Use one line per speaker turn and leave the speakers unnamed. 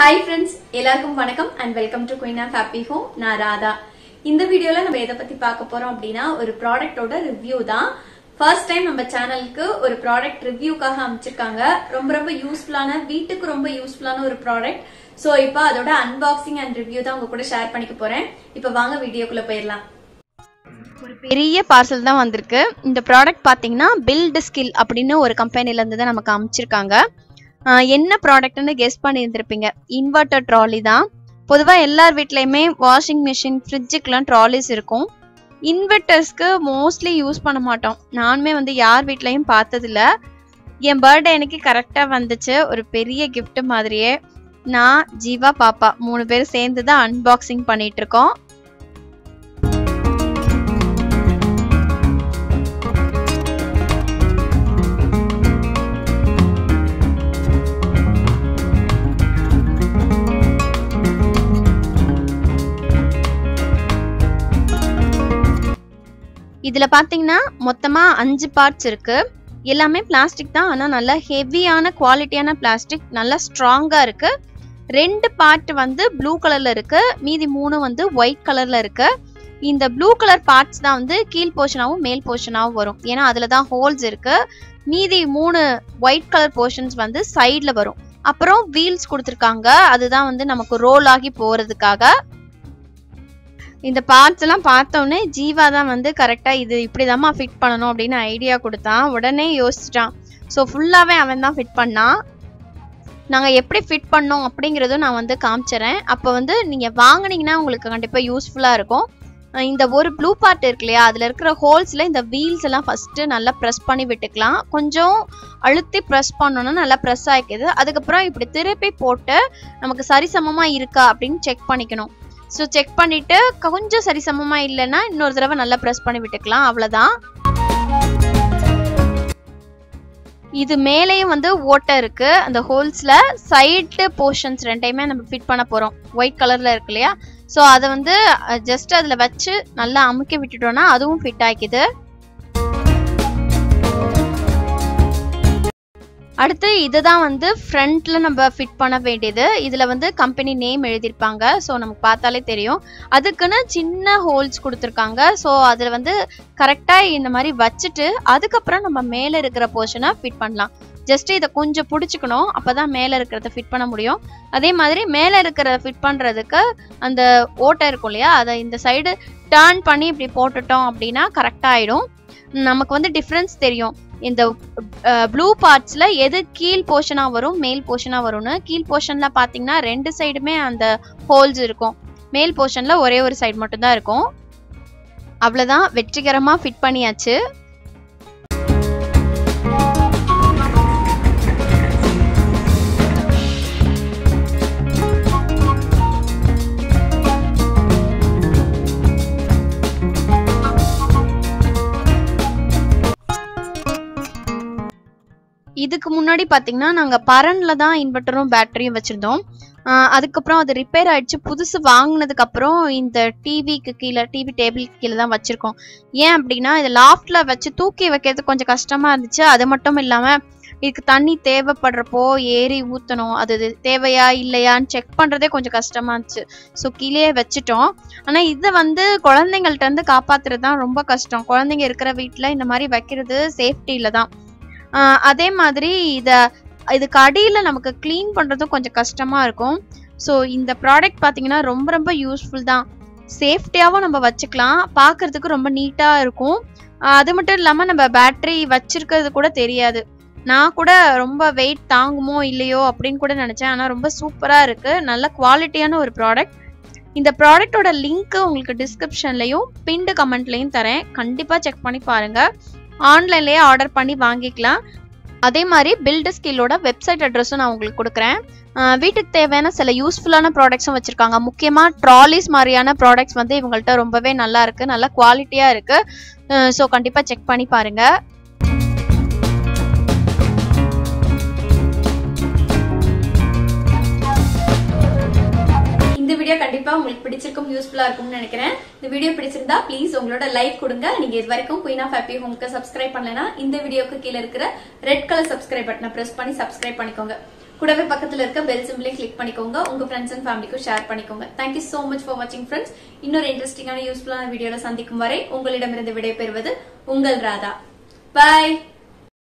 hi friends எல்லாருக்கும் வணக்கம் and welcome to queen of happy home நான் ராதா இந்த வீடியோல நம்ம எதை பத்தி பார்க்க போறோம் அப்படின்னா ஒரு ப்ராடக்ட்டோட ரிவ்யூ தான் ஃபர்ஸ்ட் டைம் நம்ம சேனலுக்கு ஒரு ப்ராடக்ட் ரிவ்யூக்காக அமைச்சிருக்காங்க ரொம்ப ரொம்ப யூஸ்ஃபுல்லான வீட்டுக்கு ரொம்ப யூஸ்ஃபுல்லான ஒரு ப்ராடக்ட் சோ இப்போ அதோட அன்பாக்சிங் அண்ட் ரிவ்யூ தான் உங்க கூட ஷேர் பண்ணிக்க போறேன் இப்போ வாங்க வீடியோக்குள்ள போயிடலாம்
ஒரு பெரிய பார்சல் தான் வந்திருக்கு இந்த ப்ராடக்ட் பார்த்தீங்கன்னா பில்ட் ஸ்கில் அப்படின்னு ஒரு கம்பெனிலேருந்து தான் நமக்கு அமைச்சிருக்காங்க ஆஹ் என்ன ப்ராடக்ட்னு கெஸ் பண்ணியிருந்திருப்பீங்க இன்வெர்டர் ட்ராலி தான் பொதுவாக எல்லார் வீட்லேயுமே வாஷிங் மிஷின் ஃப்ரிட்ஜுக்கெலாம் ட்ராலிஸ் இருக்கும் இன்வெர்டர்ஸ்க்கு மோஸ்ட்லி யூஸ் பண்ண மாட்டோம் நானுமே வந்து யார் வீட்லேயும் பார்த்ததில்ல என் பர்த்டே எனக்கு கரெக்டாக வந்துச்சு ஒரு பெரிய gift மாதிரியே நான் ஜீவா பாப்பா மூணு பேர் சேர்ந்து தான் அன்பாக்சிங் பண்ணிட்டு இருக்கோம் இதுல பாத்தீங்கன்னா மொத்தமா அஞ்சு பார்ட்ஸ் இருக்கு எல்லாமே பிளாஸ்டிக் தான் ஆனா நல்லா ஹெவியான குவாலிட்டியான பிளாஸ்டிக் நல்லா ஸ்ட்ராங்கா இருக்கு ரெண்டு பார்ட் வந்து ப்ளூ கலர்ல இருக்கு மீதி மூணு வந்து ஒயிட் கலர்ல இருக்கு இந்த ப்ளூ கலர் பார்ட்ஸ் தான் வந்து கீழ் போர்ஷனாவும் மேல் போர்ஷனாவும் வரும் ஏன்னா அதுல தான் ஹோல்ஸ் இருக்கு மீதி மூணு ஒயிட் கலர் போர்ஷன்ஸ் வந்து சைட்ல வரும் அப்புறம் வீல்ஸ் கொடுத்துருக்காங்க அதுதான் வந்து நமக்கு ரோல் ஆகி போறதுக்காக இந்த பார்ட்ஸ் எல்லாம் பார்த்தோன்னே ஜீவா தான் வந்து கரெக்டாக இது இப்படிதாம்மா ஃபிட் பண்ணணும் அப்படின்னு ஐடியா கொடுத்தான் உடனே யோசிச்சிட்டான் ஸோ ஃபுல்லாகவே அவன் தான் ஃபிட் பண்ணான் நாங்கள் எப்படி ஃபிட் பண்ணோம் அப்படிங்கிறதும் நான் வந்து காமிச்சிடுறேன் அப்போ வந்து நீங்கள் வாங்குனீங்கன்னா உங்களுக்கு கண்டிப்பாக யூஸ்ஃபுல்லாக இருக்கும் அஹ் இந்த ஒரு ப்ளூ பார்ட் இருக்கு இல்லையா அதில் இருக்கிற ஹோல்ஸில் இந்த வீல்ஸ் எல்லாம் ஃபஸ்ட்டு நல்லா ப்ரெஸ் பண்ணி விட்டுக்கலாம் கொஞ்சம் அழுத்தி ப்ரெஸ் பண்ணோன்னா நல்லா ப்ரெஸ் ஆகிக்குது அதுக்கப்புறம் இப்படி திருப்பி போட்டு நமக்கு சரிசமமாக இருக்கா அப்படின்னு செக் பண்ணிக்கணும் ஸோ செக் பண்ணிட்டு கொஞ்சம் சரிசமமா இல்லைன்னா இன்னொரு தடவை நல்லா ப்ரெஸ் பண்ணி விட்டுக்கலாம் அவ்வளோதான் இது மேலேயும் வந்து ஓட்டை இருக்கு அந்த ஹோல்ஸ்ல சைடு போர்ஷன்ஸ் ரெண்டையுமே நம்ம ஃபிட் பண்ண போறோம் ஒயிட் கலர்ல இருக்கு இல்லையா ஸோ அதை வந்து ஜஸ்ட் அதுல வச்சு நல்லா அமுக்கி விட்டுட்டோம்னா அதுவும் ஃபிட் ஆக்கிது அடுத்து இதுதான் வந்து ஃப்ரண்ட்ல நம்ம ஃபிட் பண்ண வேண்டியது இதுல வந்து கம்பெனி நேம் எழுதியிருப்பாங்க ஸோ நமக்கு பார்த்தாலே தெரியும் அதுக்குன்னு சின்ன ஹோல்ஸ் கொடுத்துருக்காங்க ஸோ அதில் வந்து கரெக்டாக இந்த மாதிரி வச்சுட்டு அதுக்கப்புறம் நம்ம மேலே இருக்கிற போர்ஷனை ஃபிட் பண்ணலாம் ஜஸ்ட் இதை கொஞ்சம் பிடிச்சிக்கணும் அப்போ தான் மேலே இருக்கிறத ஃபிட் பண்ண முடியும் அதே மாதிரி மேலே இருக்கிறத ஃபிட் பண்ணுறதுக்கு அந்த ஓட்டை இருக்கும் இல்லையா அதை இந்த சைடு டேர்ன் பண்ணி இப்படி போட்டுட்டோம் அப்படின்னா கரெக்டாக ஆகிடும் நமக்கு வந்து டிஃப்ரென்ஸ் தெரியும் இந்த ப்ளூ பார்ட்ஸில் எது கீழ் போர்ஷனாக வரும் மேல் போர்ஷனாக வரும்னு கீழ் போர்ஷனில் பார்த்தீங்கன்னா ரெண்டு சைடுமே அந்த ஹோல்ஸ் இருக்கும் மேல் போர்ஷனில் ஒரே ஒரு சைடு மட்டும்தான் இருக்கும் அவ்வளோதான் வெற்றிகரமாக ஃபிட் பண்ணியாச்சு இதுக்கு முன்னாடி பார்த்தீங்கன்னா நாங்கள் பரனில் தான் இன்வெர்ட்டரும் பேட்டரியும் வச்சுருந்தோம் அதுக்கப்புறம் அது ரிப்பேர் ஆயிடுச்சு புதுசு வாங்கினதுக்கு அப்புறம் இந்த டிவிக்கு கீழே டிவி டேபிளுக்கு கீழே தான் வச்சிருக்கோம் ஏன் அப்படின்னா இது லாஃப்ட்ல வச்சு தூக்கி வைக்கிறது கொஞ்சம் கஷ்டமா இருந்துச்சு அது மட்டும் இல்லாம இதுக்கு தண்ணி தேவைப்படுறப்போ ஏறி ஊற்றணும் அது இது தேவையா இல்லையான்னு செக் பண்ணுறதே கொஞ்சம் கஷ்டமா இருந்துச்சு ஸோ கீழே வச்சுட்டோம் ஆனால் இதை வந்து குழந்தைங்கள்ட்ட இருந்து காப்பாத்துறது தான் ரொம்ப கஷ்டம் குழந்தைங்க இருக்கிற வீட்டில் இந்த மாதிரி வைக்கிறது சேஃப்டியில் தான் ஆஹ் அதே மாதிரி இதை இதுக்கு அடியில் நமக்கு க்ளீன் பண்ணுறதும் கொஞ்சம் கஷ்டமாக இருக்கும் ஸோ இந்த ப்ராடக்ட் பார்த்தீங்கன்னா ரொம்ப ரொம்ப யூஸ்ஃபுல் தான் சேஃப்டியாகவும் நம்ம வச்சுக்கலாம் பார்க்கறதுக்கு ரொம்ப நீட்டாக இருக்கும் ஆஹ் அது மட்டும் இல்லாமல் நம்ம பேட்டரி வச்சிருக்கிறது கூட தெரியாது நான் கூட ரொம்ப வெயிட் தாங்குமோ இல்லையோ அப்படின்னு கூட நினச்சேன் ஆனால் ரொம்ப சூப்பராக இருக்குது நல்ல குவாலிட்டியான ஒரு ப்ராடக்ட் இந்த ப்ராடக்ட்டோட லிங்க்கு உங்களுக்கு டிஸ்கிரிப்ஷன்லையும் பின்டு கமெண்ட்லையும் தரேன் கண்டிப்பாக செக் பண்ணி பாருங்கள் ஆன்லைன்லேயே ஆர்டர் பண்ணி வாங்கிக்கலாம் அதே மாதிரி பில்டு ஸ்கில்லோட வெப்சைட் அட்ரஸும் நான் உங்களுக்கு கொடுக்குறேன் ஆஹ் வீட்டுக்கு தேவையான சில யூஸ்ஃபுல்லான ப்ராடக்ட்ஸும் வச்சுருக்காங்க முக்கியமாக ட்ராலிஸ் மாதிரியான ப்ராடக்ட்ஸ் வந்து இவங்கள்ட்ட ரொம்பவே நல்லா இருக்குது நல்ல குவாலிட்டியாக இருக்குது ஸோ கண்டிப்பாக செக் பண்ணி பாருங்கள்
இந்த வீடியோ கண்டிப்பா உங்களுக்கு பிடிச்சிருக்கும் யூஸ்ஃபுல்லா இருக்கும்னு நினைக்கிறேன் இந்த வீடியோ பிடிச்சிருந்தா ப்ளீஸ் உங்களோட லைக் கொடுங்க நீங்க இது வரைக்கும் குயின் ஆஃப் ஹாப்பி ஹோம்க்கு சப்ஸ்கிரைப் பண்ணலனா இந்த வீடியோக்கு கீழே இருக்கிற ரெட் கலர் சப்ஸ்கிரைப் பட்டனை பிரஸ் பண்ணி சப்ஸ்கிரைப் பண்ணிக்கோங்க கூடவே பக்கத்துல இருக்க பெல் சிம்பிளையும் கிளிக் பண்ணிக்கோங்க உங்க ஃப்ரெண்ட்ஸ் அண்ட் ஃபேமிலிக்கும் ஷேர் பண்ணிக்கோங்க தேங்க்யூ சோ மச் ஃபார் வாட்சிங் ஃப்ரெண்ட்ஸ் இன்னொரு இன்ட்ரெஸ்டிங்கான யூஸ்ஃபுல்லான வீடியோல சந்திக்கும் வரை உங்களிடமிருந்து விடைபெறுவது உங்கள் ராதா பை